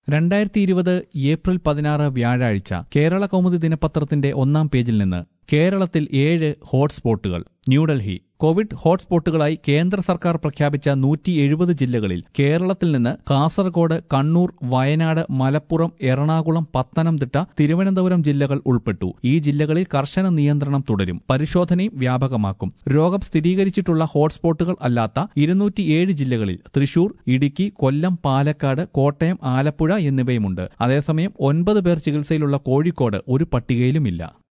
രണ്ടായിരത്തി ഇരുപത് ഏപ്രിൽ പതിനാറ് വ്യാഴാഴ്ച കേരള കൗമുദി ദിനപത്രത്തിന്റെ ഒന്നാം പേജിൽ നിന്ന് കേരളത്തിൽ ഏഴ് ഹോട്ട്സ്പോട്ടുകൾ ന്യൂഡൽഹി കോവിഡ് ഹോട്ട്സ്പോട്ടുകളായി കേന്ദ്ര സർക്കാർ പ്രഖ്യാപിച്ച നൂറ്റി എഴുപത് ജില്ലകളിൽ കേരളത്തിൽ നിന്ന് കാസർഗോഡ് കണ്ണൂർ വയനാട് മലപ്പുറം എറണാകുളം പത്തനംതിട്ട തിരുവനന്തപുരം ജില്ലകൾ ഉൾപ്പെട്ടു ഈ ജില്ലകളിൽ കർശന നിയന്ത്രണം തുടരും പരിശോധനയും വ്യാപകമാക്കും രോഗം സ്ഥിരീകരിച്ചിട്ടുള്ള ഹോട്ട്സ്പോട്ടുകൾ അല്ലാത്ത ഇരുന്നൂറ്റിയേഴ് ജില്ലകളിൽ തൃശൂർ ഇടുക്കി കൊല്ലം പാലക്കാട് കോട്ടയം ആലപ്പുഴ എന്നിവയുമുണ്ട് അതേസമയം ഒൻപത് പേർ ചികിത്സയിലുള്ള കോഴിക്കോട് ഒരു പട്ടികയിലുമില്ല